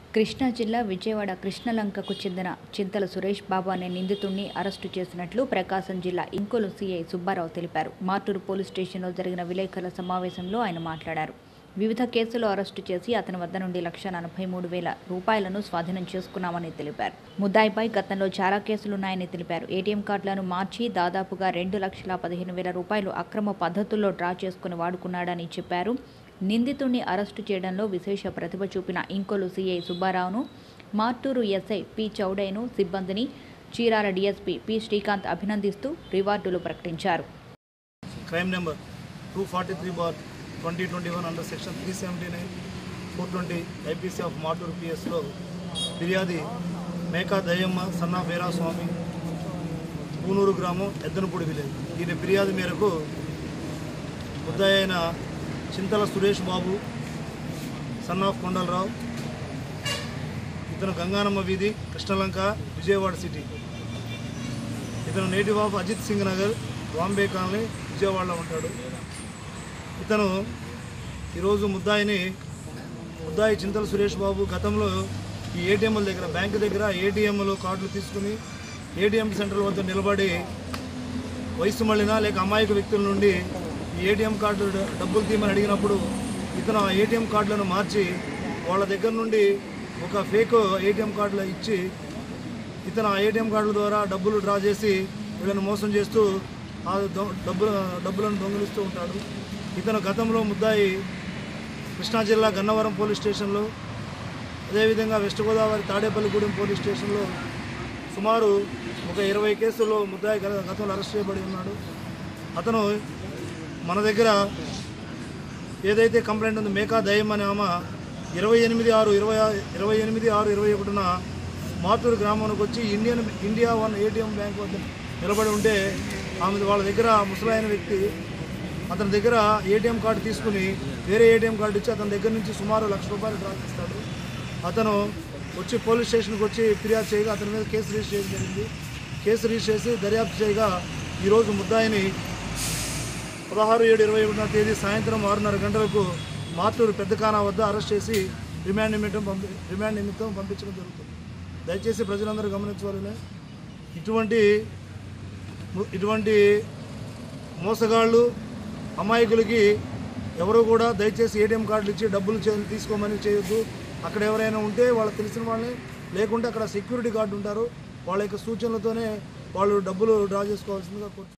కృష్ణా జిల్లా విజయవాడ కృష్ణలంకకు చెందిన చింతల సురేష్ బాబు అనే నిందితుడిని అరెస్టు చేసినట్లు ప్రకాశం జిల్లా ఇంకొలు సీఐ సుబ్బారావు తెలిపారు మార్టూరు పోలీస్ స్టేషన్లో జరిగిన విలేకరుల సమావేశంలో ఆయన మాట్లాడారు వివిధ కేసులు అరెస్టు చేసి అతని వద్ద నుండి లక్ష నలభై మూడు వేల రూపాయలను స్వాధీనం చేసుకున్నామని తెలిపారు ముద్దాయిపై గతంలో చాలా కేసులున్నాయని తెలిపారు ఏటీఎం కార్డులను మార్చి దాదాపుగా రెండు లక్షల పదిహేను వేల రూపాయలు అక్రమ పద్ధతుల్లో డ్రా చేసుకుని వాడుకున్నాడని చెప్పారు నిందితుడిని అరెస్టు చేయడంలో విశేష ప్రతిభ చూపిన ఇంకొలు సీఐ సుబ్బారావును మార్టూరు ఎస్ఐ పి చౌడయ్యను సిబ్బందిని చీరాల డీఎస్పీ పి శ్రీకాంత్ అభినందిస్తూ రివార్డులు ప్రకటించారు crime number two forty three bar twenty twenty one under section three seventy nine four twenty IPC of Maturu పిఎస్లో ఫిర్యాది మేకా దయ్యమ్మ సన్నా వీరాస్వామి పూనూరు గ్రామం ఎద్దనపూడి విలేజ్ ఈయన ఫిర్యాదు మేరకు ముద్దాయి అయిన చింతల సురేష్ బాబు సన్ ఆఫ్ కొండలరావు ఇతను గంగానమ్మ వీధి కృష్ణలంక విజయవాడ సిటీ ఇతను native of Ajit Singh Nagar Bombay colony విజయవాడలో ఉంటాడు ఇతను ఈరోజు ముద్దాయిని ముద్దాయి చింతల సురేష్ బాబు గతంలో ఈ ఏటీఎంల దగ్గర బ్యాంకు దగ్గర ఏటీఎంలో కార్డులు తీసుకుని ఏటీఎం సెంటర్ వద్ద నిలబడి వయసు మళ్ళినా లేక అమాయక వ్యక్తుల నుండి ఈ ఏటీఎం కార్డు డ- డబ్బులు తీయమని అడిగినప్పుడు ఇతను ఆ ఏటీఎం కార్డులను మార్చి వాళ్ళ దగ్గర నుండి ఒక ఫేక్ ఏటీఎం కార్డులు ఇచ్చి ఇతను ఆ ఏటీఎం కార్డుల ద్వారా డబ్బులు డ్రా చేసి వీళ్ళని మోసం చేస్తూ ఆ దొ- డబ్బుల డబ్బులను దొంగిలిస్తూ ఉంటాడు ఇతను గతంలో ముద్దాయి కృష్ణా జిల్లా గన్నవరం పోలీస్ స్టేషన్లో అదేవిధంగా వెస్ట్ గోదావరి తాడేపల్లిగూడెం పోలీస్ స్టేషన్లో సుమారు ఒక ఇరవై కేసుల్లో ముద్దాయి గత- గతంలో అరెస్ట్ చేయబడి ఉన్నాడు అతను మన దగ్గర ఏదైతే కంప్లైంట్ ఉందో మేకా దయ్యం అనే ఆమె ఇరవై ఎనిమిది ఆరు ఇరవై ఆ- ఇరవై ఎనిమిది ఆరు ఇరవై ఒకటిన మాటూరు గ్రామానికి వచ్చి Indian India one ATM bank వద్ద నిలబడి ఉంటే ఆమె వాళ్ళ దగ్గర ముసలాయన వ్యక్తి అతని దగ్గర ఏటీఎం కార్డు తీసుకుని వేరే ఏటీఎం కార్డు ఇచ్చి అతని దగ్గర నుంచి సుమారు లక్ష రూపాయలు డ్రా చేస్తాడు అతను వచ్చి పోలీస్ స్టేషన్కి వచ్చి ఫిర్యాదు చేయగా అతని మీద కేసు రిజిస్టర్ చేయడం జరిగింది కేసు రిజిస్టర్ చేసి దర్యాప్తు చేయగా ఈరోజు ముద్దాయిని పదహారు ఏడు ఇరవై ఒకటిన తేదీ సాయంత్రం ఆరున్నర గంటలకు మార్టూరు పెద్దకానా వద్ద అరెస్ట్ చేసి రిమాండ్ నిమిత్తం పంపి రిమాండ్ నిమిత్తం పంపించడం జరుగుతుంది దయచేసి ప్రజలందరూ గమనించవాలని ఇటువంటి ము- ఇటువంటి మోసగాళ్ళు అమాయకులకి ఎవరు కూడా దయచేసి ఏటీఎం కార్డులు ఇచ్చి డబ్బులు చే- తీసుకోమని చేయొద్దు అక్కడ ఎవరైనా ఉంటే వాళ్ళకి తెలిసిన వాళ్ళని లేకుంటే అక్కడ సెక్యూరిటీ గార్డు ఉంటారు వాళ్ళ యొక్క సూచనలతోనే వాళ్ళు డబ్బులు డ్రా చేసుకోవాల్సిందిగా కోరు